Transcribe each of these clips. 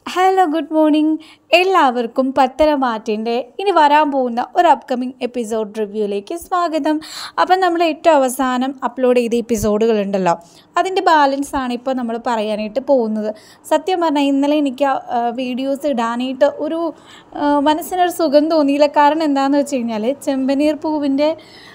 hello good morning എല്ലാവർക്കും പത്തര മാറ്റിൻ്റെ ഇനി വരാൻ പോകുന്ന ഒരു അപ്കമിങ് എപ്പിസോഡ് റിവ്യൂയിലേക്ക് സ്വാഗതം അപ്പം നമ്മൾ ഏറ്റവും അവസാനം അപ്ലോഡ് ചെയ്ത എപ്പിസോഡുകളുണ്ടല്ലോ അതിൻ്റെ ബാലൻസ് ആണ് ഇപ്പോൾ നമ്മൾ പറയാനായിട്ട് പോകുന്നത് സത്യം പറഞ്ഞാൽ ഇന്നലെ എനിക്ക് വീഡിയോസ് ഇടാനായിട്ട് ഒരു ആ, മനസ്സിനൊരു സുഖം തോന്നിയില്ല കാരണം എന്താണെന്ന് വെച്ച് കഴിഞ്ഞാൽ ചെമ്പനീർ പൂവിൻ്റെ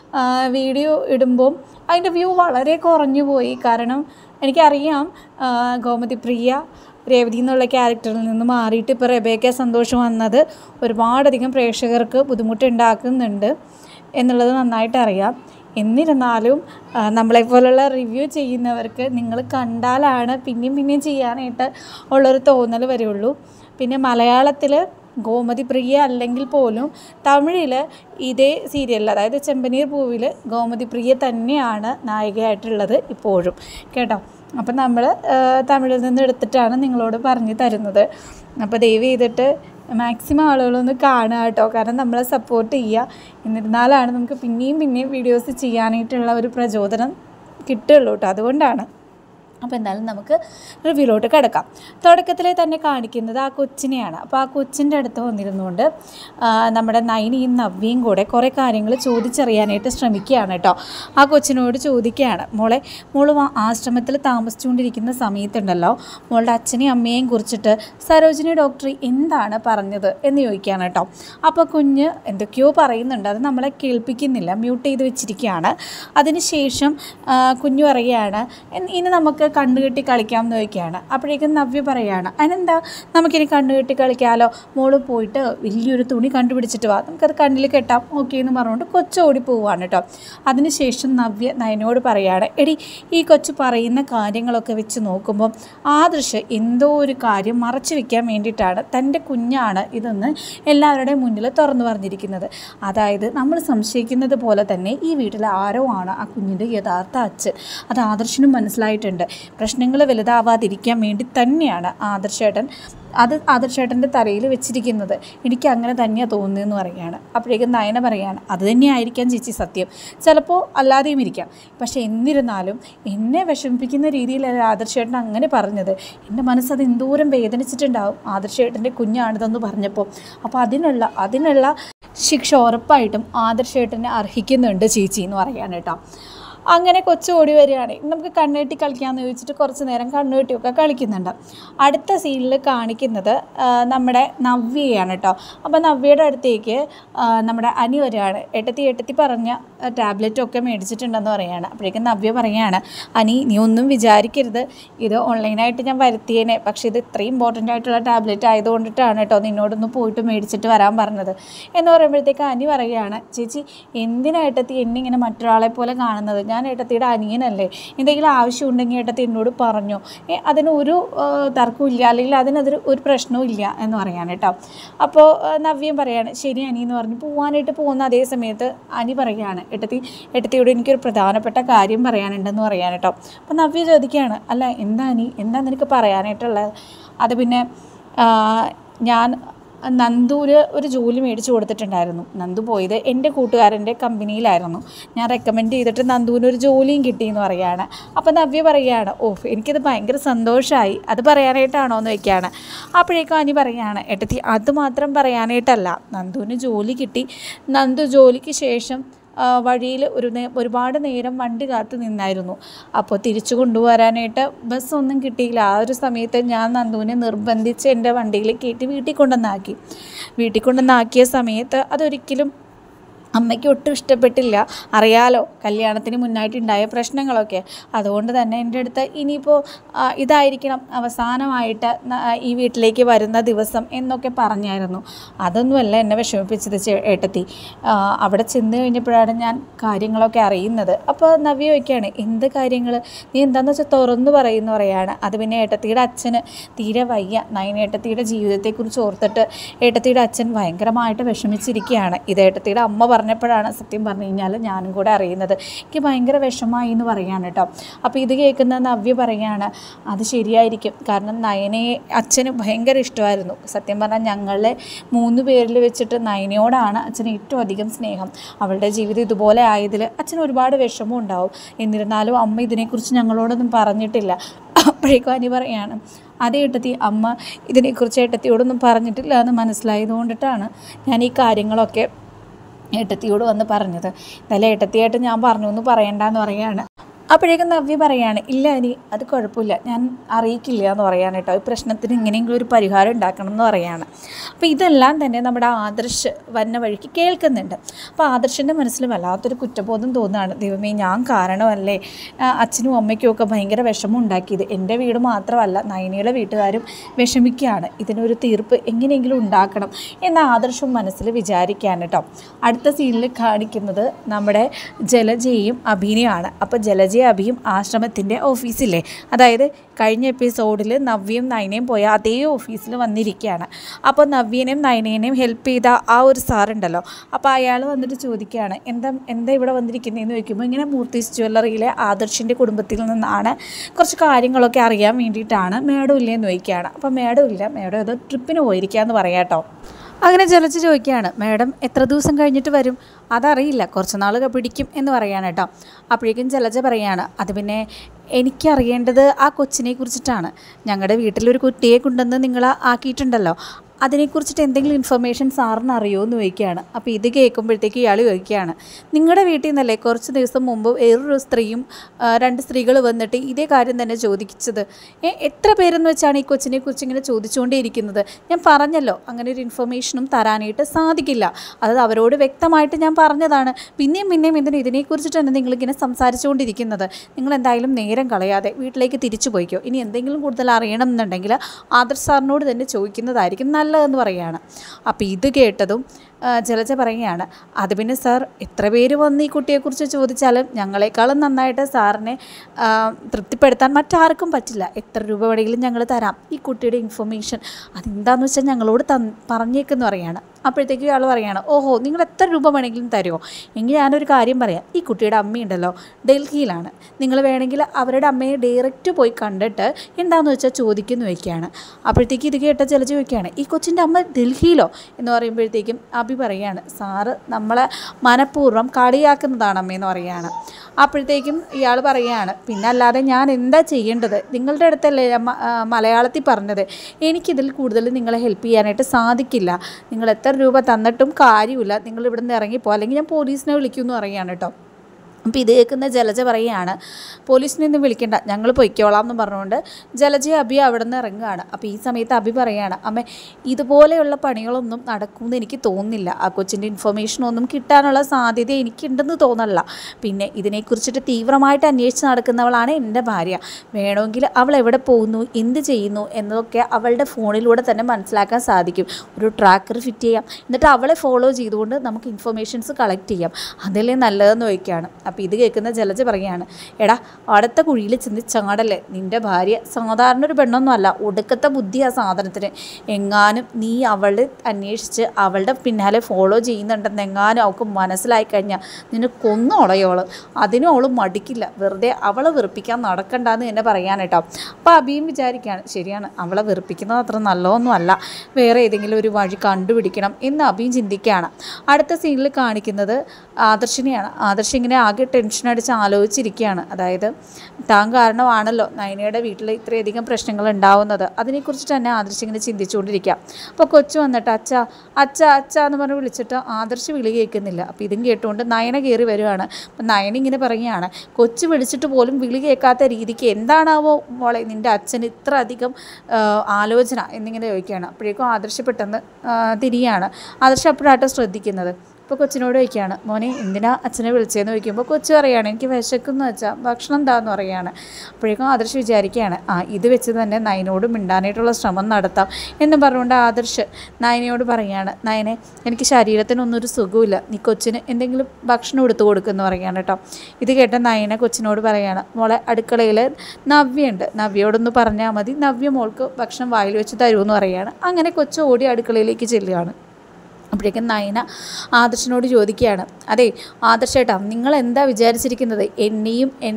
വീഡിയോ ഇടുമ്പോൾ അതിൻ്റെ വ്യൂ വളരെ കുറഞ്ഞു പോയി കാരണം എനിക്കറിയാം ആ, ഗോമതി പ്രിയ രേവതി എന്നുള്ള ക്യാരക്ടറിൽ നിന്ന് മാറിയിട്ട് ഇപ്പോൾ റെബേക്ക സന്തോഷം വന്നത് ഒരുപാടധികം പ്രേക്ഷകർക്ക് ബുദ്ധിമുട്ടുണ്ടാക്കുന്നുണ്ട് എന്നുള്ളത് നന്നായിട്ട് അറിയാം എന്നിരുന്നാലും ആ, നമ്മളെപ്പോലുള്ള റിവ്യൂ ചെയ്യുന്നവർക്ക് നിങ്ങൾ കണ്ടാലാണ് പിന്നെയും പിന്നെയും ചെയ്യാനായിട്ട് ഉള്ളൊരു തോന്നൽ വരുള്ളൂ പിന്നെ മലയാളത്തിൽ ഗോമതി പ്രിയ അല്ലെങ്കിൽ പോലും തമിഴിൽ ഇതേ സീരിയലിൽ അതായത് ചെമ്പനീർ പൂവിൽ ഗോമതി പ്രിയ തന്നെയാണ് നായികയായിട്ടുള്ളത് ഇപ്പോഴും കേട്ടോ അപ്പം നമ്മൾ തമിഴിൽ നിന്ന് എടുത്തിട്ടാണ് നിങ്ങളോട് പറഞ്ഞു തരുന്നത് അപ്പോൾ ദയവ് ചെയ്തിട്ട് മാക്സിമം ആളുകളൊന്ന് കാണുക കേട്ടോ കാരണം നമ്മളെ സപ്പോർട്ട് ചെയ്യുക എന്നിരുന്നാലാണ് നമുക്ക് പിന്നെയും പിന്നെയും വീഡിയോസ് ചെയ്യാനായിട്ടുള്ള ഒരു പ്രചോദനം കിട്ടുള്ളൂ കേട്ടോ അതുകൊണ്ടാണ് അപ്പോൾ എന്തായാലും നമുക്ക് റിവ്യൂലോട്ട് കിടക്കാം തുടക്കത്തിലെ തന്നെ കാണിക്കുന്നത് ആ കൊച്ചിനെയാണ് അപ്പോൾ ആ കൊച്ചിൻ്റെ അടുത്ത് വന്നിരുന്നുകൊണ്ട് ആ, നമ്മുടെ നൈനിയും നവ്യയും കൂടെ കുറേ കാര്യങ്ങൾ ചോദിച്ചറിയാനായിട്ട് ശ്രമിക്കുകയാണ് കേട്ടോ ആ കൊച്ചിനോട് ചോദിക്കുകയാണ് മോളെ മോള് ആ- ആശ്രമത്തിൽ താമസിച്ചുകൊണ്ടിരിക്കുന്ന സമയത്തുണ്ടല്ലോ മോളുടെ അച്ഛനെയും അമ്മയെയും കുറിച്ചിട്ട് സരോജിനി ഡോക്ടർ എന്താണ് പറഞ്ഞത് എന്ന് ചോദിക്കുകയാണ് കേട്ടോ അപ്പോൾ കുഞ്ഞ് എന്തൊക്കെയോ പറയുന്നുണ്ട് അത് നമ്മളെ കേൾപ്പിക്കുന്നില്ല മ്യൂട്ട് ചെയ്ത് വെച്ചിരിക്കുകയാണ് അതിനുശേഷം ആ, കുഞ്ഞു പറയുകയാണ് "എൻ- ഇനി നമുക്ക് കണ്ണുകെട്ടി കളിക്കാം എന്ന് ചോദിക്കുകയാണ് അപ്പോഴേക്കും നവ്യ പറയുകയാണ് അതിനെന്താ നമുക്കിനി കണ്ണുകെട്ടി കളിക്കാമല്ലോ മോള് പോയിട്ട് വലിയൊരു തുണി കണ്ടുപിടിച്ചിട്ട് വാ നമുക്കത് കണ്ണിൽ കെട്ടാം ഓക്കെ എന്ന് പറഞ്ഞുകൊണ്ട് കൊച്ചോടി പോവുകയാണ് കേട്ടോ അതിനുശേഷം നവ്യ നയനോട് പറയുകയാണ് എടി ഈ കൊച്ചു പറയുന്ന കാര്യങ്ങളൊക്കെ വെച്ച് നോക്കുമ്പോൾ ആദർശ് എന്തോ ഒരു കാര്യം മറച്ചു വെക്കാൻ വേണ്ടിയിട്ടാണ് തൻ്റെ കുഞ്ഞാണ് ഇതെന്ന് എല്ലാവരുടെയും മുന്നിൽ തുറന്നു പറഞ്ഞിരിക്കുന്നത് അതായത് നമ്മൾ സംശയിക്കുന്നത് പോലെ തന്നെ ഈ വീട്ടിൽ ആരോ ആണ് ആ കുഞ്ഞിൻ്റെ യഥാർത്ഥ അച്ഛൻ അത് ആദർശനും മനസ്സിലായിട്ടുണ്ട് പ്രശ്നങ്ങൾ വലുതാവാതിരിക്കാൻ വേണ്ടി തന്നെയാണ് ആദർശേട്ടൻ അത് ആദർശേട്ടൻ്റെ തലയിൽ വെച്ചിരിക്കുന്നത് എനിക്ക് അങ്ങനെ തന്നെയാണ് തോന്നുന്നതെന്ന് പറയുകയാണ് അപ്പോഴേക്കും നയന പറയുകയാണ് അത് തന്നെയായിരിക്കാം ചേച്ചി സത്യം ചിലപ്പോൾ അല്ലാതെയും ഇരിക്കാം പക്ഷേ എന്നിരുന്നാലും എന്നെ വിഷമിപ്പിക്കുന്ന രീതിയിലല്ല ആദർശേട്ടൻ അങ്ങനെ പറഞ്ഞത് എൻ്റെ മനസ്സത് എന്തോരം വേദനിച്ചിട്ടുണ്ടാവും ആദർശേട്ടൻ്റെ കുഞ്ഞാണിതെന്ന് പറഞ്ഞപ്പോൾ അപ്പോൾ അതിനുള്ള അതിനുള്ള ശിക്ഷ ഉറപ്പായിട്ടും ആദർശേട്ടനെ അർഹിക്കുന്നുണ്ട് ചേച്ചി എന്ന് പറയാണ് കേട്ടോ അങ്ങനെ കൊച്ചു ഓടി വരികയാണ് നമുക്ക് കണ്ണുകെട്ടി കളിക്കാമെന്ന് ചോദിച്ചിട്ട് കുറച്ച് നേരം കണ്ണുകെട്ടിയൊക്കെ കളിക്കുന്നുണ്ട് അടുത്ത സീനിൽ കാണിക്കുന്നത് ആ, നമ്മുടെ നവ്യയാണ് കേട്ടോ അപ്പോൾ നവ്യയുടെ അടുത്തേക്ക് ആ, നമ്മുടെ അനി വരികയാണ് എട്ടത്തി എട്ടത്തി പറഞ്ഞ ടാബ്ലറ്റൊക്കെ മേടിച്ചിട്ടുണ്ടെന്ന് പറയുകയാണ് അപ്പോഴേക്കും നവ്യ പറയുകയാണ് അനി നീ ഒന്നും വിചാരിക്കരുത് ഇത് ഓൺലൈനായിട്ട് ഞാൻ വരുത്തിയേനെ പക്ഷേ ഇത് ഇത്രയും ഇമ്പോർട്ടൻ്റ് ആയിട്ടുള്ള ടാബ്ലറ്റ് ആയതുകൊണ്ടിട്ടാണ് കേട്ടോ നിന്നോടൊന്ന് പോയിട്ട് മേടിച്ചിട്ട് വരാൻ പറഞ്ഞത് എന്ന് പറയുമ്പോഴത്തേക്ക് അനി പറയുകയാണ് ചേച്ചി എന്തിനാ ഏട്ടത്തി എന്നെ ഇങ്ങനെ മറ്റൊരാളെ പോലെ കാണുന്നത് ഞാൻ ഏട്ടത്തിയുടെ അനിയനല്ലേ എന്തെങ്കിലും ആവശ്യമുണ്ടെങ്കിൽ ഏട്ടത്തി എന്നോട് പറഞ്ഞോ ഏ, അതിന് ഒരു ആ, തർക്കവും ഇല്ല അല്ലെങ്കിൽ അതിനതൊരു ഒരു പ്രശ്നവും ഇല്ല എന്ന് പറയാൻ കേട്ടോ അപ്പോൾ ആ, നവ്യം പറയാണ് ശരി അനി എന്ന് പറഞ്ഞ് പോവാനായിട്ട് പോകുന്ന അതേ സമയത്ത് അനി പറയുകയാണ് ഏട്ടത്തി ഏട്ടത്തിയോട് എനിക്കൊരു പ്രധാനപ്പെട്ട കാര്യം പറയാനുണ്ടെന്ന് പറയാൻ കേട്ടോ അപ്പോൾ നവ്യ ചോദിക്കുകയാണ് അല്ല എന്താ അനി എന്താ നിനക്ക് പറയാനായിട്ടുള്ളത് അത് പിന്നെ ആ, ഞാൻ നന്ദൂര് ഒരു ജോലി മേടിച്ചു കൊടുത്തിട്ടുണ്ടായിരുന്നു നന്ദു പോയത് എൻ്റെ കൂട്ടുകാരൻ്റെ കമ്പനിയിലായിരുന്നു ഞാൻ റെക്കമെൻഡ് ചെയ്തിട്ട് നന്ദുവിന് ഒരു ജോലിയും കിട്ടിയെന്ന് പറയുകയാണ് അപ്പോൾ നവ്യ പറയുകയാണ് ഓഹ് എനിക്കത് ഭയങ്കര സന്തോഷമായി അത് പറയാനായിട്ടാണോ എന്ന് വെക്കുകയാണ് അപ്പോഴേക്കും അനി പറയുകയാണ് ഏട്ടത്തി അത് മാത്രം പറയാനായിട്ടല്ല നന്ദുവിന് ജോലി കിട്ടി നന്ദു ജോലിക്ക് ശേഷം വഴിയിൽ ഒരു നേ ഒരുപാട് നേരം വണ്ടി കാത്ത് നിന്നായിരുന്നു അപ്പോൾ തിരിച്ചു കൊണ്ടുവരാനായിട്ട് ബസ്സൊന്നും കിട്ടിയില്ല ആ ഒരു സമയത്ത് ഞാൻ നന്ദുവിനെ നിർബന്ധിച്ച് എൻ്റെ വണ്ടിയിൽ കയറ്റി വീട്ടിൽ കൊണ്ടുവന്നാക്കി വീട്ടിൽ കൊണ്ടുവന്നാക്കിയ സമയത്ത് അതൊരിക്കലും അമ്മയ്ക്ക് ഒട്ടും ഇഷ്ടപ്പെട്ടില്ല അറിയാലോ കല്യാണത്തിന് മുന്നായിട്ടുണ്ടായ പ്രശ്നങ്ങളൊക്കെ അതുകൊണ്ട് തന്നെ എൻ്റെ അടുത്ത് ഇനിയിപ്പോൾ ആ, ഇതായിരിക്കണം അവസാനമായിട്ട് ന- ഈ വീട്ടിലേക്ക് വരുന്ന ദിവസം എന്നൊക്കെ പറഞ്ഞായിരുന്നു അതൊന്നുമല്ല എന്നെ വിഷമിപ്പിച്ചത് ചേ- ഏട്ടത്തി ആ, അവിടെ ചെന്ന് കഴിഞ്ഞപ്പോഴാണ് ഞാൻ കാര്യങ്ങളൊക്കെ അറിയുന്നത് അപ്പോൾ നവ്യ വയ്ക്കുകയാണ് എന്ത് കാര്യങ്ങൾ നീ എന്താണെന്ന് വെച്ചാൽ തുറന്നു പറയുന്നു പറയാണ് അത് പിന്നെ ഏട്ടത്തിയുടെ അച്ഛന് തീരെ വയ്യ നയനേട്ടത്തിയുടെ ജീവിതത്തെക്കുറിച്ച് ഓർത്തിട്ട് ഏട്ടത്തിയുടെ അച്ഛൻ ഭയങ്കരമായിട്ട് വിഷമിച്ചിരിക്കുകയാണ് ഇത് ഏട്ടത്തിയുടെ അമ്മ പറഞ്ഞപ്പോഴാണ് സത്യം പറഞ്ഞു കഴിഞ്ഞാൽ ഞാനും കൂടെ അറിയുന്നത് എനിക്ക് ഭയങ്കര വിഷമായി എന്ന് പറയാണ് കേട്ടോ അപ്പോൾ ഇത് കേൾക്കുന്ന നവ്യ പറയാണ് അത് ശരിയായിരിക്കും കാരണം നയനയെ അച്ഛന് ഭയങ്കര ഇഷ്ടമായിരുന്നു സത്യം പറഞ്ഞാൽ ഞങ്ങളെ മൂന്ന് പേരിൽ വെച്ചിട്ട് നയനയോടാണ് അച്ഛന് ഏറ്റവും അധികം സ്നേഹം അവളുടെ ജീവിതം ഇതുപോലെ ആയതിൽ അച്ഛന് ഒരുപാട് വിഷമം ഉണ്ടാവും എന്നിരുന്നാലും അമ്മ ഇതിനെക്കുറിച്ച് ഞങ്ങളോടൊന്നും പറഞ്ഞിട്ടില്ല അപ്പോഴേക്കും അനി പറയാണ് അതേ ഏട്ടത്തി അമ്മ ഇതിനെക്കുറിച്ച് ഏട്ടത്തിയോടൊന്നും പറഞ്ഞിട്ടില്ല എന്ന് മനസ്സിലായതുകൊണ്ടിട്ടാണ് ഞാൻ ഈ കാര്യങ്ങളൊക്കെ ഏട്ടത്തിയോട് വന്ന് പറഞ്ഞത് എന്നാലും ഏട്ടത്തിയായിട്ട് ഞാൻ പറഞ്ഞു എന്ന് പറയണ്ടെന്ന് പറയാണ് അപ്പോഴേക്കും നവ്യ പറയാണ് ഇല്ല അനി അത് കുഴപ്പമില്ല ഞാൻ അറിയിക്കില്ല എന്ന് പറയാൻ കേട്ടോ ഈ പ്രശ്നത്തിന് ഇങ്ങനെയെങ്കിലും ഒരു പരിഹാരം ഉണ്ടാക്കണം എന്ന് പറയാണ് അപ്പോൾ ഇതെല്ലാം തന്നെ നമ്മുടെ ആദർശ് വന്ന വഴിക്ക് കേൾക്കുന്നുണ്ട് അപ്പോൾ ആദർശിൻ്റെ മനസ്സിൽ വല്ലാത്തൊരു കുറ്റബോധം തോന്നുകയാണ് ദൈവമേ ഞാൻ കാരണമല്ലേ ആ, അച്ഛനും അമ്മയ്ക്കും ഒക്കെ ഭയങ്കര വിഷമം ഉണ്ടാക്കിയത് എൻ്റെ വീട് മാത്രമല്ല നയനിയുടെ വീട്ടുകാരും വിഷമിക്കുകയാണ് ഇതിനൊരു തീർപ്പ് എങ്ങനെയെങ്കിലും ഉണ്ടാക്കണം എന്ന ആദർശം മനസ്സിൽ വിചാരിക്കുകയാണ് കേട്ടോ അടുത്ത സീനിൽ കാണിക്കുന്നത് നമ്മുടെ ജലജയും അഭിനയാണ് അപ്പോൾ ജലജയും അഭിയും ആശ്രമത്തിൻ്റെ ഓഫീസില്ലേ അതായത് കഴിഞ്ഞ എപ്പിസോഡിൽ നവ്യയും നയനയും പോയ അതേ ഓഫീസിൽ വന്നിരിക്കുകയാണ് അപ്പോൾ നവ്യനെയും നയനേനെയും ഹെൽപ്പ് ചെയ്ത ആ ഒരു സാറുണ്ടല്ലോ അപ്പോൾ അയാൾ വന്നിട്ട് ചോദിക്കുകയാണ് എന്താ എന്താ ഇവിടെ വന്നിരിക്കുന്നതെന്ന് ചോദിക്കുമ്പോൾ ഇങ്ങനെ മൂർത്തീസ് ജ്വല്ലറിയിലെ ആദർശിൻ്റെ കുടുംബത്തിൽ നിന്നാണ് കുറച്ച് കാര്യങ്ങളൊക്കെ അറിയാൻ വേണ്ടിയിട്ടാണ് മേഡം ഇല്ലേന്ന് ചോദിക്കുകയാണ് അപ്പോൾ മേഡം ഇല്ല മേഡം ഏതോ ട്രിപ്പിന് പോയിരിക്കാന്ന് പറയാം കേട്ടോ അങ്ങനെ ജലജ ചോദിക്കുകയാണ് മാഡം എത്ര ദിവസം കഴിഞ്ഞിട്ട് വരും അതറിയില്ല കുറച്ച് നാൾ പിടിക്കും എന്ന് പറയാണ് കേട്ടോ അപ്പോഴേക്കും ജലജ പറയാണ് അത് പിന്നെ എനിക്കറിയേണ്ടത് ആ കൊച്ചിനെ കുറിച്ചിട്ടാണ് ഞങ്ങളുടെ വീട്ടിലൊരു കുട്ടിയെ കൊണ്ടുവന്ന് നിങ്ങൾ ആക്കിയിട്ടുണ്ടല്ലോ അതിനെക്കുറിച്ചിട്ട് എന്തെങ്കിലും ഇൻഫർമേഷൻ സാറിന് അറിയുമോ എന്ന് ചോദിക്കുകയാണ് അപ്പോൾ ഇത് കേൾക്കുമ്പോഴത്തേക്ക് ഇയാൾ ചോദിക്കുകയാണ് നിങ്ങളുടെ വീട്ടിൽ നിന്നല്ലേ കുറച്ച് ദിവസം മുമ്പ് വേറൊരു സ്ത്രീയും ആ, രണ്ട് സ്ത്രീകൾ വന്നിട്ട് ഇതേ കാര്യം തന്നെ ചോദിച്ചത് ഏ, എത്ര പേരെന്ന് വെച്ചാണ് ഈ കൊച്ചിനെ കുറിച്ച് ഇങ്ങനെ ചോദിച്ചുകൊണ്ടേയിരിക്കുന്നത് ഞാൻ പറഞ്ഞല്ലോ അങ്ങനെ ഒരു ഇൻഫർമേഷനും തരാനായിട്ട് സാധിക്കില്ല അത് അവരോട് വ്യക്തമായിട്ട് ഞാൻ പറഞ്ഞതാണ് പിന്നെയും പിന്നെയും എന്തിനാ ഇതിനെക്കുറിച്ചിട്ട് തന്നെ നിങ്ങളിങ്ങനെ സംസാരിച്ചുകൊണ്ടിരിക്കുന്നത് നിങ്ങൾ എന്തായാലും നേരം കളയാതെ വീട്ടിലേക്ക് തിരിച്ചു പോയിക്കോ ഇനി എന്തെങ്കിലും കൂടുതൽ അറിയണം എന്നുണ്ടെങ്കിൽ ആദർശ് സാറിനോട് തന്നെ ചോദിക്കുന്നതായിരിക്കും നല്ലതെന്ന് പറയുകയാണ് അപ്പോൾ ഇത് കേട്ടതും ആ, ജലജ പറയുകയാണ് അത് പിന്നെ സാർ എത്ര പേര് വന്ന് ഈ കുട്ടിയെക്കുറിച്ച് ചോദിച്ചാലും ഞങ്ങളെക്കാളും നന്നായിട്ട് സാറിനെ ആ, തൃപ്തിപ്പെടുത്താൻ മറ്റാർക്കും പറ്റില്ല എത്ര രൂപ വേണമെങ്കിലും ഞങ്ങൾ തരാം ഈ കുട്ടിയുടെ ഇൻഫർമേഷൻ അതെന്താണെന്ന് വെച്ചാൽ ഞങ്ങളോട് തന്ന് പറഞ്ഞേക്കെന്ന് പറയാണ് അപ്പോഴത്തേക്കും ഇയാൾ പറയാണ് ഓഹോ നിങ്ങൾ എത്ര രൂപ വേണമെങ്കിലും തരുമോ എങ്കിൽ ഞാനൊരു കാര്യം പറയാം ഈ കുട്ടിയുടെ അമ്മയുണ്ടല്ലോ ഡൽഹിയിലാണ് നിങ്ങൾ വേണമെങ്കിൽ അവരുടെ അമ്മയെ ഡയറക്റ്റ് പോയി കണ്ടിട്ട് എന്താണെന്ന് വെച്ചാൽ ചോദിക്കുന്നു വയ്ക്കുകയാണ് അപ്പോഴത്തേക്ക് ഇത് കേട്ട ജലജ ചോദിക്കുകയാണ് ഈ കൊച്ചിൻ്റെ അമ്മ ഡൽഹിയിലോ എന്ന് പറയുമ്പോഴത്തേക്കും അഭി പറയാണ് സാറ് നമ്മളെ മനഃപൂർവ്വം കളിയാക്കുന്നതാണ് അമ്മയെന്ന് പറയുകയാണ് അപ്പോഴത്തേക്കും ഇയാൾ പറയുകയാണ് പിന്നെ അല്ലാതെ ഞാൻ എന്താ ചെയ്യേണ്ടത് നിങ്ങളുടെ അടുത്തല്ലേ ഞാൻ മ- ആ, മലയാളത്തിൽ പറഞ്ഞത് എനിക്കിതിൽ കൂടുതൽ നിങ്ങളെ ഹെൽപ്പ് ചെയ്യാനായിട്ട് സാധിക്കില്ല നിങ്ങൾ എത്ര രൂപ തന്നിട്ടും കാര്യമില്ല നിങ്ങൾ ഇവിടെ നിന്ന് ഇറങ്ങിപ്പോ അല്ലെങ്കിൽ ഞാൻ പോലീസിനെ വിളിക്കുമെന്ന് പറയുകയാണ് കേട്ടോ അപ്പോൾ ഇത് കേൾക്കുന്ന ജലജ പറയുകയാണ് പോലീസിനെ ഒന്നും വിളിക്കണ്ട ഞങ്ങൾ പൊയ്ക്കോളാം എന്ന് പറഞ്ഞുകൊണ്ട് ജലജ അബി അവിടെ നിന്ന് ഇറങ്ങുകയാണ് അപ്പോൾ ഈ സമയത്ത് അബി പറയുകയാണ് അമ്മ ഇതുപോലെയുള്ള പണികളൊന്നും നടക്കുമെന്ന് എനിക്ക് തോന്നുന്നില്ല ആ കൊച്ചിൻ്റെ ഇൻഫർമേഷനൊന്നും കിട്ടാനുള്ള സാധ്യത എനിക്കുണ്ടെന്ന് തോന്നല്ല പിന്നെ ഇതിനെക്കുറിച്ചിട്ട് തീവ്രമായിട്ട് അന്വേഷിച്ച് നടക്കുന്നവളാണ് എൻ്റെ ഭാര്യ വേണമെങ്കിൽ അവൾ എവിടെ പോകുന്നു എന്ത് ചെയ്യുന്നു എന്നതൊക്കെ അവളുടെ ഫോണിലൂടെ തന്നെ മനസ്സിലാക്കാൻ സാധിക്കും ഒരു ട്രാക്കർ ഫിറ്റ് ചെയ്യാം എന്നിട്ട് അവളെ ഫോളോ ചെയ്തുകൊണ്ട് നമുക്ക് ഇൻഫർമേഷൻസ് കളക്ട് ചെയ്യാം അതല്ലേ നല്ലതെന്ന് ചോദിക്കുകയാണ് അപ്പോൾ ഇത് കേൾക്കുന്ന ജലജ പറയുകയാണ് എടാ അടുത്ത കുഴിയിൽ ചെന്ന് ചാടല്ലേ നിൻ്റെ ഭാര്യ സാധാരണ ഒരു പെണ്ണൊന്നുമല്ല ഒടുക്കത്തെ ബുദ്ധി ആ സാധനത്തിന് എങ്ങാനും നീ അവളുടെ അന്വേഷിച്ച് അവളുടെ പിന്നാലെ ഫോളോ ചെയ്യുന്നുണ്ടെന്ന് എങ്ങാനും അവൾക്ക് മനസ്സിലായി കഴിഞ്ഞാൽ നിന്നെ കൊന്നോളയോള് അതിനും അവൾ മടിക്കില്ല വെറുതെ അവളെ വെറുപ്പിക്കാൻ നടക്കണ്ടെന്ന് തന്നെ പറയാൻ കേട്ടോ അപ്പോൾ അഭിയും വിചാരിക്കുകയാണ് ശരിയാണ് അവളെ വെറുപ്പിക്കുന്നത് അത്ര നല്ലതൊന്നുമല്ല വേറെ ഏതെങ്കിലും ഒരു വഴി കണ്ടുപിടിക്കണം എന്ന് അഭിയും ചിന്തിക്കുകയാണ് അടുത്ത സീനിൽ കാണിക്കുന്നത് ആദർശിനെയാണ് ആദർശ് ഇങ്ങനെ ആകെ ടെൻഷൻ അടിച്ച് ആലോചിച്ചിരിക്കുകയാണ് അതായത് താൻ കാരണമാണല്ലോ നയനയുടെ വീട്ടിൽ ഇത്രയധികം പ്രശ്നങ്ങൾ ഉണ്ടാവുന്നത് അതിനെക്കുറിച്ച് തന്നെ ആദർശ് ഇങ്ങനെ ചിന്തിച്ചുകൊണ്ടിരിക്കുക അപ്പോൾ കൊച്ചു വന്നിട്ട് അച്ഛ അച്ഛ അച്ഛ എന്ന് പറഞ്ഞ് വിളിച്ചിട്ട് ആദർശ് വിളി കേൾക്കുന്നില്ല അപ്പോൾ ഇതും കേട്ടുകൊണ്ട് നയന കയറി വരുവാണ് അപ്പം നയന ഇങ്ങനെ പറയുകയാണ് കൊച്ചു വിളിച്ചിട്ട് പോലും വിളി കേൾക്കാത്ത രീതിക്ക് എന്താണാവോ മോളെ നിൻ്റെ അച്ഛന് ഇത്ര അധികം ആ, ആലോചന എന്നിങ്ങനെ ചോദിക്കുകയാണ് അപ്പോഴേക്കും ആദർശ് പെട്ടെന്ന് ആ, തിരിയാണ് ആദർശ് അപ്പോഴാട്ടോ ശ്രദ്ധിക്കുന്നത് ഇപ്പോൾ കൊച്ചിനോട് ചോദിക്കുകയാണ് മോനെ എന്തിനാ അച്ഛനെ വിളിച്ചതെന്ന് ചോദിക്കുമ്പോൾ കൊച്ചു പറയുകയാണ് എനിക്ക് വിശക്കുന്നു വെച്ചാൽ ഭക്ഷണം എന്താന്ന് പറയുകയാണ് അപ്പോഴേക്കും ആദർശ് വിചാരിക്കുകയാണ് ആ ഇത് വെച്ച് തന്നെ നയനോട് മിണ്ടാനായിട്ടുള്ള ശ്രമം നടത്താം എന്ന് പറഞ്ഞുകൊണ്ട് ആദർശ് നയനയോട് പറയുകയാണ് നയനെ എനിക്ക് ശരീരത്തിനൊന്നും ഒരു സുഖമില്ല നീ കൊച്ചിന് എന്തെങ്കിലും ഭക്ഷണം എടുത്തു കൊടുക്കുമെന്ന് പറയുകയാണ് കേട്ടോ ഇത് കേട്ട നയന കൊച്ചിനോട് പറയുകയാണ് മോളെ അടുക്കളയിൽ നവ്യുണ്ട് നവ്യോടൊന്ന് പറഞ്ഞാൽ മതി നവ്യ മോൾക്ക് ഭക്ഷണം വായിൽ വെച്ച് തരുമെന്ന് പറയുകയാണ് അങ്ങനെ കൊച്ചു ഓടി അടുക്കളയിലേക്ക് ചെല്ലുകയാണ് അപ്പോഴേക്കും നയന ആദർശനോട് ചോദിക്കുകയാണ് അതെ ആദർശേട്ടാ നിങ്ങൾ എന്താ വിചാരിച്ചിരിക്കുന്നത് എന്നെയും എൻ ആ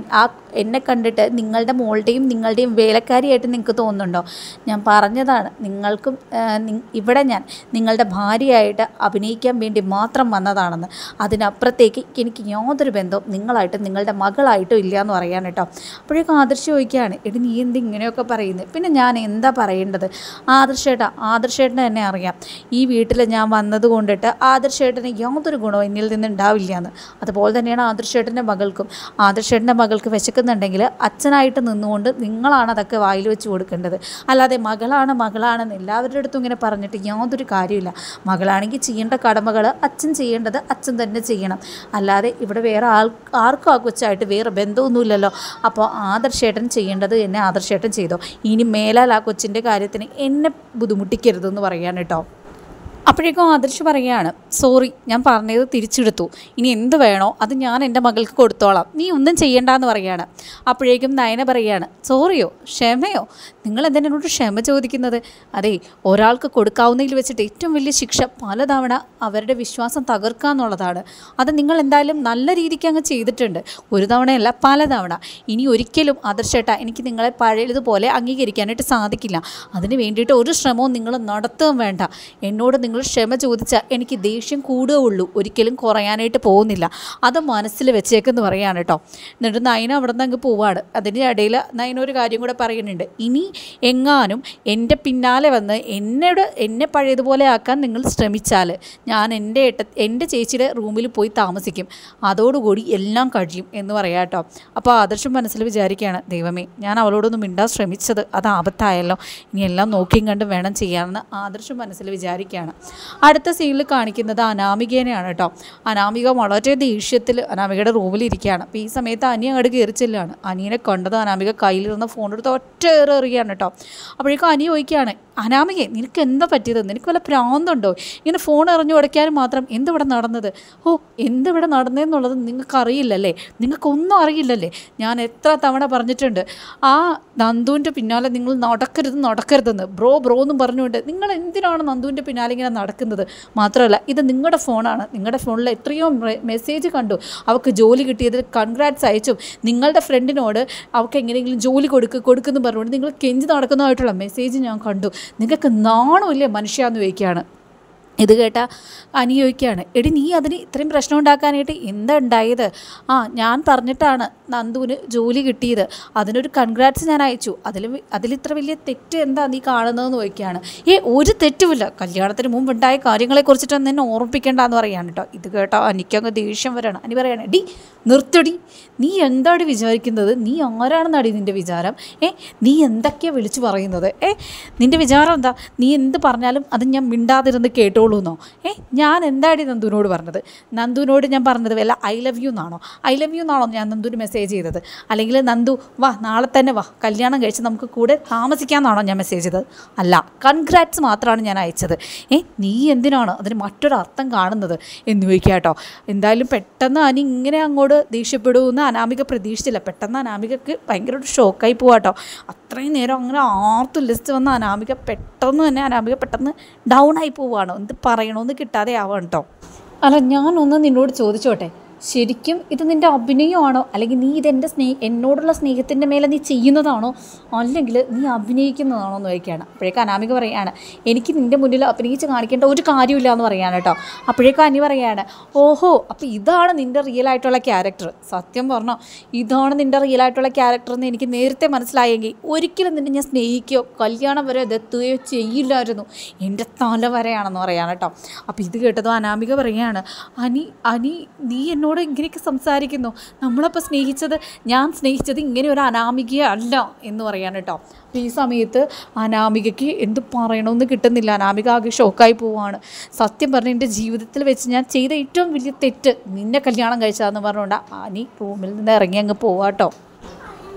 എന്നെ കണ്ടിട്ട് നിങ്ങളുടെ മോളുടെയും നിങ്ങളുടെയും വേലക്കാരിയായിട്ട് നിങ്ങൾക്ക് തോന്നുന്നുണ്ടോ ഞാൻ പറഞ്ഞതാണ് നിങ്ങൾക്കും ആ, നി- ഇവിടെ ഞാൻ നിങ്ങളുടെ ഭാര്യയായിട്ട് അഭിനയിക്കാൻ വേണ്ടി മാത്രം വന്നതാണെന്ന് അതിനപ്പുറത്തേക്ക് എനിക്ക് യാതൊരു ബന്ധവും നിങ്ങളായിട്ടും നിങ്ങളുടെ മകളായിട്ടും ഇല്ല എന്ന് പറയാൻ കേട്ടോ അപ്പോഴേക്കും ആദർശ് ചോദിക്കുകയാണ് എടി നീ എന്ത് ഇങ്ങനെയൊക്കെ പറയുന്നത് പിന്നെ ഞാൻ എന്താ പറയേണ്ടത് ആദർശേട്ടാ ആദർശേട്ടന് തന്നെ അറിയാം ഈ വീട്ടിൽ ഞാൻ വന്നത് കൊണ്ടിട്ട് ആദർശേട്ടന് യാതൊരു ഗുണവും എന്നിൽ നിന്ന് ഉണ്ടാവില്ല എന്ന് അതുപോലെ തന്നെയാണ് ആദർശേട്ടൻ്റെ മകൾക്കും ആദർശേട്ടൻ്റെ മകൾക്ക് വിശക്കുന്നുണ്ടെങ്കിൽ അച്ഛനായിട്ട് നിന്നുകൊണ്ട് നിങ്ങളാണ് അതൊക്കെ വായിൽ വെച്ച് കൊടുക്കേണ്ടത് അല്ലാതെ മകളാണ് മകളാണെന്ന് എല്ലാവരുടെ അടുത്തും ഇങ്ങനെ പറഞ്ഞിട്ട് യാതൊരു കാര്യമില്ല മകളാണെങ്കിൽ ചെയ്യേണ്ട കടമകൾ അച്ഛൻ ചെയ്യേണ്ടത് അച്ഛൻ തന്നെ ചെയ്യണം അല്ലാതെ ഇവിടെ വേറെ ആൾ ആർക്കും ആ കൊച്ചായിട്ട് വേറെ ബന്ധമൊന്നുമില്ലല്ലോ അപ്പോൾ ആദർശേട്ടൻ ചെയ്യേണ്ടത് എന്നെ ആദർശേട്ടൻ ചെയ്തോ ഇനി മേലാൽ ആ കൊച്ചിൻ്റെ കാര്യത്തിന് എന്നെ ബുദ്ധിമുട്ടിക്കരുതെന്ന് പറയാൻ കേട്ടോ അപ്പോഴേക്കും ആദർശ് പറയുകയാണ് സോറി ഞാൻ പറഞ്ഞത് തിരിച്ചെടുത്തു ഇനി എന്ത് വേണോ അത് ഞാൻ എൻ്റെ മകൾക്ക് കൊടുത്തോളാം നീ ഒന്നും ചെയ്യണ്ടെന്ന് പറയാണ് അപ്പോഴേക്കും നയന പറയാണ് സോറിയോ ക്ഷമയോ നിങ്ങൾ എന്തിനാ എന്നോട് ക്ഷമ ചോദിക്കുന്നത് അതെ ഒരാൾക്ക് കൊടുക്കാവുന്നതിൽ വെച്ചിട്ട് ഏറ്റവും വലിയ ശിക്ഷ പലതവണ അവരുടെ വിശ്വാസം തകർക്കുക എന്നുള്ളതാണ് അത് നിങ്ങൾ എന്തായാലും നല്ല രീതിക്ക് അങ്ങ് ചെയ്തിട്ടുണ്ട് ഒരു തവണയല്ല പലതവണ ഇനി ഒരിക്കലും ആദർശേട്ട എനിക്ക് നിങ്ങളെ പഴയതുപോലെ അംഗീകരിക്കാനായിട്ട് സാധിക്കില്ല അതിന് വേണ്ടിയിട്ട് ഒരു ശ്രമവും നിങ്ങൾ നടത്തുകയും വേണ്ട എന്നോട് നിങ്ങൾ ക്ഷമ ചോദിച്ചാൽ എനിക്ക് ദേഷ്യം കൂടുകയുള്ളൂ ഒരിക്കലും കുറയാനായിട്ട് പോകുന്നില്ല അത് മനസ്സിൽ വെച്ചേക്കെന്ന് പറയാണ് കേട്ടോ എന്നിട്ട് നയന അവിടെ നിന്ന് അങ്ങ് പോവാണ് അതിൻ്റെ ഇടയിൽ നയന ഒരു കാര്യം കൂടെ പറയുന്നുണ്ട് ഇനി എങ്ങാനും എൻ്റെ പിന്നാലെ വന്ന് എന്നോട് എന്നെ പഴയതുപോലെ ആക്കാൻ നിങ്ങൾ ശ്രമിച്ചാൽ ഞാൻ എൻ്റെ ഏട്ട എൻ്റെ ചേച്ചിയുടെ റൂമിൽ പോയി താമസിക്കും അതോടുകൂടി എല്ലാം കഴിയും എന്ന് പറയാം കേട്ടോ അപ്പോൾ ആദർശം മനസ്സിൽ വിചാരിക്കുകയാണ് ദൈവമേ ഞാൻ അവളോടൊന്നും മിണ്ടാൻ ശ്രമിച്ചത് അത് ആപത്തായല്ലോ ഇനി എല്ലാം നോക്കിയും കണ്ടും വേണം ചെയ്യാമെന്ന് ആദർശം മനസ്സിൽ വിചാരിക്കുകയാണ് അടുത്ത സീനിൽ കാണിക്കുന്നത് അനാമികേനെയാണ് കേട്ടോ അനാമിക വളരെ ദേഷ്യത്തിൽ അനാമികയുടെ റൂമിൽ ഇരിക്കുകയാണ് അപ്പോൾ ഈ സമയത്ത് അനി അങ്ങോട്ട് കയറി ചെല്ലുകയാണ് അനിയനെ കണ്ടത് അനാമിക കയ്യിലിരുന്ന ഫോൺ എടുത്ത് ഒറ്റ ഏറ് എറിയാണ് കേട്ടോ അപ്പോഴേക്കും അനി ചോദിക്കുകയാണ് അനാമികെ നിനക്ക് എന്താ പറ്റിയത് നിനക്ക് വല്ല പ്രാന്തുണ്ടോ ഇങ്ങനെ ഫോൺ എറിഞ്ഞു ഉടയ്ക്കാനും മാത്രം എന്തിവിടെ നടന്നത് ഓ എന്തിവിടെ നടന്നതെന്നുള്ളത് നിങ്ങൾക്കറിയില്ലല്ലേ നിങ്ങൾക്കൊന്നും അറിയില്ലല്ലേ ഞാൻ എത്ര തവണ പറഞ്ഞിട്ടുണ്ട് ആ നന്ദുവിൻ്റെ പിന്നാലെ നിങ്ങൾ നടക്കരുത് നടക്കരുതെന്ന് ബ്രോ ബ്രോ എന്നും പറഞ്ഞുകൊണ്ട് നിങ്ങൾ എന്തിനാണ് നന്ദുവിൻ്റെ പിന്നാലെ ഇങ്ങനെ നടക്കുന്നത് മാത്രമല്ല ഇത് നിങ്ങളുടെ ഫോണാണ് നിങ്ങളുടെ ഫോണിൽ എത്രയോ മെസ്സേജ് കണ്ടു അവൾക്ക് ജോലി കിട്ടിയതിൽ കൺഗ്രാറ്റ്സ് അയച്ചും നിങ്ങളുടെ ഫ്രണ്ടിനോട് അവൾക്ക് എങ്ങനെയെങ്കിലും ജോലി കൊടുക്ക് കൊടുക്കുന്നു പറഞ്ഞുകൊണ്ട് നിങ്ങൾ കെഞ്ചി നടക്കുന്നതായിട്ടുള്ള മെസ്സേജ് ഞാൻ കണ്ടു നിങ്ങൾക്ക് നാണമില്ലേ മനുഷ്യ എന്ന് ചോദിക്കുകയാണ് ഇത് കേട്ട അനി ചോദിക്കുകയാണ് എടി നീ അതിന് ഇത്രയും പ്രശ്നം ഉണ്ടാക്കാനായിട്ട് എന്താ ഉണ്ടായത് ആ ഞാൻ പറഞ്ഞിട്ടാണ് നന്ദുവിന് ജോലി കിട്ടിയത് അതിനൊരു കൺഗ്രാറ്റ്സ് ഞാൻ അയച്ചു അതിൽ അതിൽ ഇത്ര വലിയ തെറ്റ് എന്താ നീ കാണുന്നതെന്ന് ചോദിക്കുകയാണ് ഏ ഒരു തെറ്റുമില്ല കല്യാണത്തിന് മുമ്പ് ഉണ്ടായ കാര്യങ്ങളെക്കുറിച്ചിട്ടൊന്നും എന്നെ ഓർമ്മിപ്പിക്കേണ്ടെന്ന് പറയാണ് കേട്ടോ ഇത് കേട്ടോ എനിക്കങ്ങ് ദേഷ്യം വരണം അനി പറയാണ് ഡി നിർത്തടി നീ എന്താണ് വിചാരിക്കുന്നത് നീ ആരാണെന്നാടി നിൻ്റെ വിചാരം ഏ നീ എന്തൊക്കെയാണ് വിളിച്ചു പറയുന്നത് ഏ നിൻ്റെ വിചാരം എന്താ നീ എന്ത് പറഞ്ഞാലും അത് ഞാൻ മിണ്ടാതിരുന്ന് കേട്ടോളൂ എന്നോ ഏ ഞാൻ എന്താടി നന്ദുവിനോട് പറഞ്ഞത് നന്ദുവിനോട് ഞാൻ പറഞ്ഞത് വല്ല ഐ ലവ് യു എന്നാണോ ഐ ലവ് യു എന്നാണോ ഞാൻ നന്ദുവിന് മെസ്സേജ് ചെയ്തത് അല്ലെങ്കിൽ നന്ദു വാ നാളെ തന്നെ വാ കല്യാണം കഴിച്ച് നമുക്ക് കൂടെ താമസിക്കാമെന്നാണോ ഞാൻ മെസ്സേജ് ചെയ്തത് അല്ല കൺഗ്രാറ്റ്സ് മാത്രമാണ് ഞാൻ അയച്ചത് ഏ നീ എന്തിനാണ് അതിന് മറ്റൊരു അർത്ഥം കാണുന്നത് എന്ന് ചോദിക്കുക കേട്ടോ എന്തായാലും പെട്ടെന്ന് അനി ഇങ്ങനെ അങ്ങോട്ട് ദേഷ്യപ്പെടുമെന്ന് അനാമിക പ്രതീക്ഷിച്ചില്ല പെട്ടെന്ന് അനാമികക്ക് ഭയങ്കര ഒരു ഷോക്കായി പോവാട്ടോ അത്രയും നേരം അങ്ങനെ ആർത്തു ലിസ്റ്റ് വന്ന അനാമിക പെട്ടെന്ന് തന്നെ അനാമിക പെട്ടെന്ന് ഡൗൺ ആയി പോവുകയാണ് എന്ത് പറയണമെന്ന് കിട്ടാതെ ആവാണ് കേട്ടോ അല്ല ഞാനൊന്ന് നിന്നോട് ചോദിച്ചോട്ടെ ശരിക്കും ഇത് നിൻ്റെ അഭിനയമാണോ അല്ലെങ്കിൽ നീ ഇതെൻ്റെ സ്നേഹ എന്നോടുള്ള സ്നേഹത്തിൻ്റെ മേലെ നീ ചെയ്യുന്നതാണോ അല്ലെങ്കിൽ നീ അഭിനയിക്കുന്നതാണോ എന്ന് ചോദിക്കുകയാണ് അപ്പോഴേക്കും അനാമിക പറയാണ് എനിക്ക് നിൻ്റെ മുന്നിൽ അഭിനയിച്ച് കാണിക്കേണ്ട ഒരു കാര്യമില്ല എന്ന് പറയാണ് കേട്ടോ അപ്പോഴേക്കും അനി പറയാണ് ഓഹോ അപ്പോൾ ഇതാണ് നിൻ്റെ റിയൽ ആയിട്ടുള്ള ക്യാരക്ടർ സത്യം പറഞ്ഞോ ഇതാണ് നിൻ്റെ റിയൽ ആയിട്ടുള്ള ക്യാരക്ടർ എന്ന് എനിക്ക് നേരത്തെ മനസ്സിലായെങ്കിൽ ഒരിക്കലും നിന്നെ ഞാൻ സ്നേഹിക്കുകയോ കല്യാണം വരെ എത്തുകയോ ചെയ്യില്ലായിരുന്നു എൻ്റെ തല വരെയാണെന്ന് പറയാണ് കേട്ടോ അപ്പോൾ ഇത് കേട്ടതും അനാമിക പറയാണ് അനി അനി നീ എന്നോട് ഇങ്ങനെയൊക്കെ സംസാരിക്കുന്നു നമ്മളപ്പോൾ സ്നേഹിച്ചത് ഞാൻ സ്നേഹിച്ചത് ഇങ്ങനെ ഒരു അനാമികയെ അല്ല എന്ന് പറയാൻ കേട്ടോ അപ്പോൾ ഈ സമയത്ത് അനാമികയ്ക്ക് എന്ത് പറയണമെന്ന് കിട്ടുന്നില്ല അനാമിക ആകെ ഷോക്കായി പോവാണ് സത്യം പറഞ്ഞ് എൻ്റെ ജീവിതത്തിൽ വെച്ച് ഞാൻ ചെയ്ത ഏറ്റവും വലിയ തെറ്റ് നിന്നെ കല്യാണം കഴിച്ചതെന്ന് പറഞ്ഞുകൊണ്ട് അനി റൂമിൽ നിന്ന് ഇറങ്ങി അങ്ങ് പോവാട്ടോ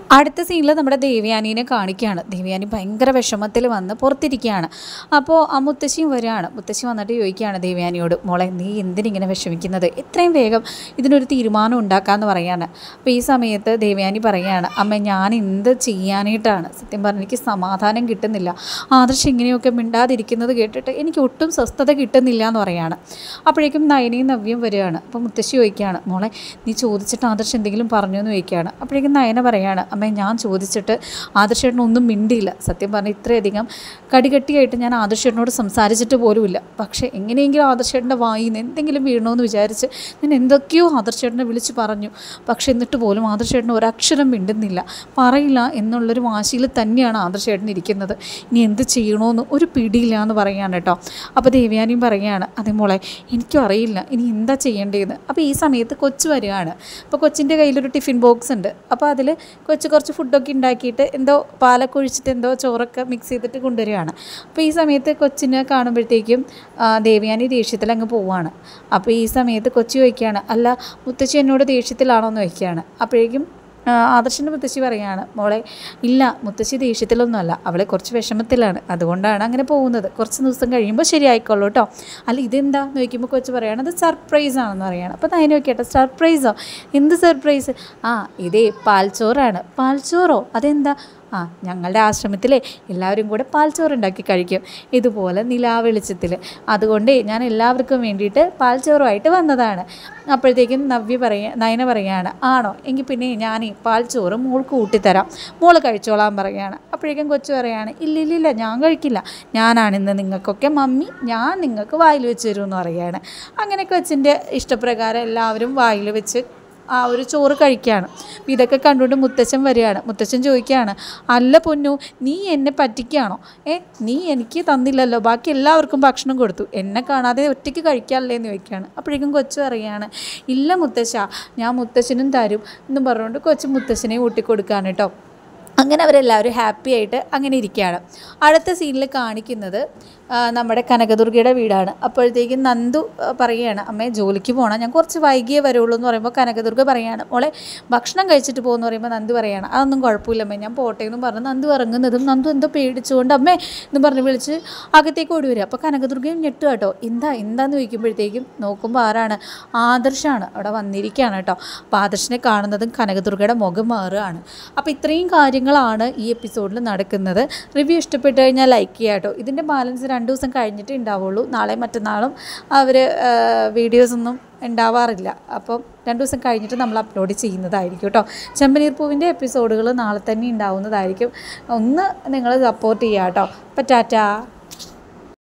അടുത്ത സീനിൽ നമ്മുടെ ദേവയാനീനെ കാണിക്കുകയാണ് ദേവയാനി ഭയങ്കര വിഷമത്തിൽ വന്ന് പുറത്തിരിക്കുകയാണ് അപ്പോൾ ആ മുത്തശ്ശിയും വരികയാണ് മുത്തശ്ശി വന്നിട്ട് ചോദിക്കുകയാണ് ദേവയാനിയോട് മോളെ നീ എന്തിനിങ്ങനെ വിഷമിക്കുന്നത് എത്രയും വേഗം ഇതിനൊരു തീരുമാനം ഉണ്ടാക്കാമെന്ന് പറയാണ് അപ്പോൾ ഈ സമയത്ത് ദേവയാനി പറയുകയാണ് അമ്മ ഞാൻ എന്ത് ചെയ്യാനായിട്ടാണ് സത്യം പറഞ്ഞാൽ എനിക്ക് സമാധാനം കിട്ടുന്നില്ല ആദർശ് ഇങ്ങനെയൊക്കെ മിണ്ടാതിരിക്കുന്നത് കേട്ടിട്ട് എനിക്ക് ഒട്ടും സ്വസ്ഥത കിട്ടുന്നില്ല എന്ന് പറയാണ് അപ്പോഴേക്കും നയനയും നവ്യം വരികയാണ് അപ്പോൾ മുത്തശ്ശി ചോദിക്കുകയാണ് മോളെ നീ ചോദിച്ചിട്ട് ആദർശ് എന്തെങ്കിലും പറഞ്ഞു എന്ന് ചോദിക്കുകയാണ് അപ്പോഴേക്കും നയന പറയാണ് അമ്മ ഞാൻ ചോദിച്ചിട്ട് ആദർശേട്ടൻ ഒന്നും മിണ്ടിയില്ല സത്യം പറഞ്ഞാൽ ഇത്രയധികം കടികട്ടിയായിട്ട് ഞാൻ ആദർശേട്ടനോട് സംസാരിച്ചിട്ട് പോലുമില്ല പക്ഷേ എങ്ങനെയെങ്കിലും ആദർശേട്ടൻ്റെ വായിൽ നിന്ന് എന്തെങ്കിലും വീഴണമെന്ന് വിചാരിച്ച് ഞാൻ എന്തൊക്കെയോ ആദർശേട്ടനെ വിളിച്ച് പറഞ്ഞു പക്ഷേ എന്നിട്ട് പോലും ആദർശേട്ടൻ ഒരക്ഷരം മിണ്ടുന്നില്ല പറയില്ല എന്നുള്ളൊരു വാശിയിൽ തന്നെയാണ് ആദർശേട്ടൻ ഇരിക്കുന്നത് ഇനി എന്ത് ചെയ്യണമെന്ന് ഒരു പിടിയില്ല എന്ന് പറയുകയാണ് കേട്ടോ അപ്പോൾ ദേവയാനിയും പറയുകയാണ് അതേ മോളെ എനിക്കും അറിയില്ല ഇനി എന്താ ചെയ്യേണ്ടതെന്ന് അപ്പോൾ ഈ സമയത്ത് കൊച്ചു വരികയാണ് അപ്പോൾ കൊച്ചിൻ്റെ കയ്യിലൊരു ടിഫിൻ ബോക്സ് ഉണ്ട് അപ്പോൾ അതിൽ കൊച്ചു കുറച്ച് ഫുഡൊക്കെ ഉണ്ടാക്കിയിട്ട് എന്തോ പാലൊക്കെ ഒഴിച്ചിട്ട് എന്തോ ചോറൊക്കെ മിക്സ് ചെയ്തിട്ട് കൊണ്ടുവരികയാണ് അപ്പോൾ ഈ സമയത്ത് കൊച്ചിനെ കാണുമ്പോഴത്തേക്കും ആ, ദേവയാനി ദേഷ്യത്തിൽ അങ്ങ് പോവുകയാണ് അപ്പോൾ ഈ സമയത്ത് കൊച്ചു ചോദിക്കുകയാണ് അല്ല മുത്തശ്ശി എന്നോട് ദേഷ്യത്തിലാണോ എന്ന് ചോദിക്കുകയാണ് അപ്പോഴേക്കും ആ, ആദർശിൻ്റെ മുത്തശ്ശി പറയുകയാണ് മോളെ ഇല്ല മുത്തശ്ശി ദേഷ്യത്തിലൊന്നുമല്ല അവളെ കുറച്ച് വിഷമത്തിലാണ് അതുകൊണ്ടാണ് അങ്ങനെ പോകുന്നത് കുറച്ച് ദിവസം കഴിയുമ്പോൾ ശരിയായിക്കോളൂ കേട്ടോ അല്ല ഇതെന്താ എന്ന് ചോദിക്കുമ്പോൾ കൊച്ചു പറയുകയാണ് അത് സർപ്രൈസ് ആണെന്ന് പറയുകയാണ് അപ്പോൾ അതിന് നോക്കിയട്ടെ സർപ്രൈസോ എന്ത് സർപ്രൈസ് ആ ഇതേ പാൽച്ചോറാണ് പാൽച്ചോറോ അതെന്താ ആ ഞങ്ങളുടെ ആശ്രമത്തിലെ എല്ലാവരും കൂടെ പാൽച്ചോറ് ഉണ്ടാക്കി കഴിക്കും ഇതുപോലെ നിലാവെളിച്ചത്തിൽ അതുകൊണ്ട് ഞാൻ എല്ലാവർക്കും വേണ്ടിയിട്ട് പാൽച്ചോറുമായിട്ട് വന്നതാണ് അപ്പോഴത്തേക്കും നവ്യ പറയാ നയന പറയാണ് ആണോ എങ്കിൽ പിന്നെ ഞാൻ ഈ പാൽച്ചോറ് മോൾക്ക് കൂട്ടിത്തരാം മോള് കഴിച്ചോളാൻ പറയുകയാണ് അപ്പോഴേക്കും കൊച്ചു പറയാണ് ഇല്ല ഇല്ല ഇല്ല ഞാൻ കഴിക്കില്ല ഞാനാണിന്ന് നിങ്ങൾക്കൊക്കെ മമ്മി ഞാൻ നിങ്ങൾക്ക് വായിൽ വെച്ച് തരുമെന്ന് പറയുകയാണ് അങ്ങനെ കൊച്ചിൻ്റെ ഇഷ്ടപ്രകാരം എല്ലാവരും വായിൽ വെച്ച് ആ ഒരു ചോറ് കഴിക്കുകയാണ് അപ്പോൾ ഇതൊക്കെ കണ്ടുകൊണ്ട് മുത്തച്ഛൻ വരികയാണ് മുത്തച്ഛൻ ചോദിക്കുകയാണ് അല്ല പൊന്നു നീ എന്നെ പറ്റിക്കുകയാണോ ഏ നീ എനിക്ക് തന്നില്ലല്ലോ ബാക്കി എല്ലാവർക്കും ഭക്ഷണം കൊടുത്തു എന്നെ കാണാതെ ഒറ്റയ്ക്ക് കഴിക്കാമല്ലേ എന്ന് ചോദിക്കുകയാണ് അപ്പോഴേക്കും കൊച്ചു പറയുകയാണ് ഇല്ല മുത്തശ്ശ ഞാൻ മുത്തശ്ശനും തരും എന്നും പറഞ്ഞുകൊണ്ട് കൊച്ചു മുത്തശ്ശനെ ഊട്ടിക്കൊടുക്കുകയാണ് കേട്ടോ അങ്ങനെ അവരെല്ലാവരും ഹാപ്പി ആയിട്ട് അങ്ങനെ ഇരിക്കുകയാണ് അടുത്ത സീനിൽ കാണിക്കുന്നത് ആ, നമ്മുടെ കനകദുർഗയുടെ വീടാണ് അപ്പോഴത്തേക്കും നന്ദു ആ, പറയുകയാണ് അമ്മേ ജോലിക്ക് പോകണം ഞാൻ കുറച്ച് വൈകിയേ വരുള്ളൂ എന്ന് പറയുമ്പോൾ കനകദുർഗ പറയുകയാണ് മോളെ ഭക്ഷണം കഴിച്ചിട്ട് പോകുമെന്ന് പറയുമ്പോൾ നന്ദു പറയുകയാണ് അതൊന്നും കുഴപ്പമില്ല അമ്മേ ഞാൻ പോട്ടെ എന്ന് പറഞ്ഞ് നന്ദു ഇറങ്ങുന്നതും നന്ദു എന്തോ പേടിച്ചുകൊണ്ട് അമ്മേ എന്ന് പറഞ്ഞ് വിളിച്ച് അകത്തേക്ക് ഓടി വരിക അപ്പോൾ കനകദുർഗയും ഞെട്ടു കേട്ടോ എന്താ എന്താന്ന് ചോദിക്കുമ്പോഴത്തേക്കും നോക്കുമ്പോൾ ആരാണ് ആദർശാണ് അവിടെ വന്നിരിക്കുകയാണ് കേട്ടോ അപ്പോൾ ആദർശിനെ കാണുന്നതും കനകദുർഗയുടെ മുഖം മാറുകയാണ് അപ്പോൾ ഇത്രയും കാര്യങ്ങളാണ് ഈ എപ്പിസോഡിൽ നടക്കുന്നത് റിവ്യൂ ഇഷ്ടപ്പെട്ട് കഴിഞ്ഞാൽ ലൈക്ക് ചെയ്യുക കേട്ടോ ഇതിൻ്റെ ബാലൻസ് രണ്ട് ദിവസം കഴിഞ്ഞിട്ട് ഉണ്ടാവുള്ളൂ നാളെ മറ്റന്നാളും അവർ വീഡിയോസ് ഒന്നും ഉണ്ടാവാറില്ല അപ്പം രണ്ട് ദിവസം കഴിഞ്ഞിട്ട് നമ്മൾ അപ്ലോഡ് ചെയ്യുന്നതായിരിക്കും കേട്ടോ ചെമ്പനീർ പൂവിൻ്റെ എപ്പിസോഡുകൾ നാളെ തന്നെ ഉണ്ടാവുന്നതായിരിക്കും ഒന്ന് നിങ്ങൾ സപ്പോർട്ട് ചെയ്യുക കേട്ടോ അപ്പം ടാറ്റാ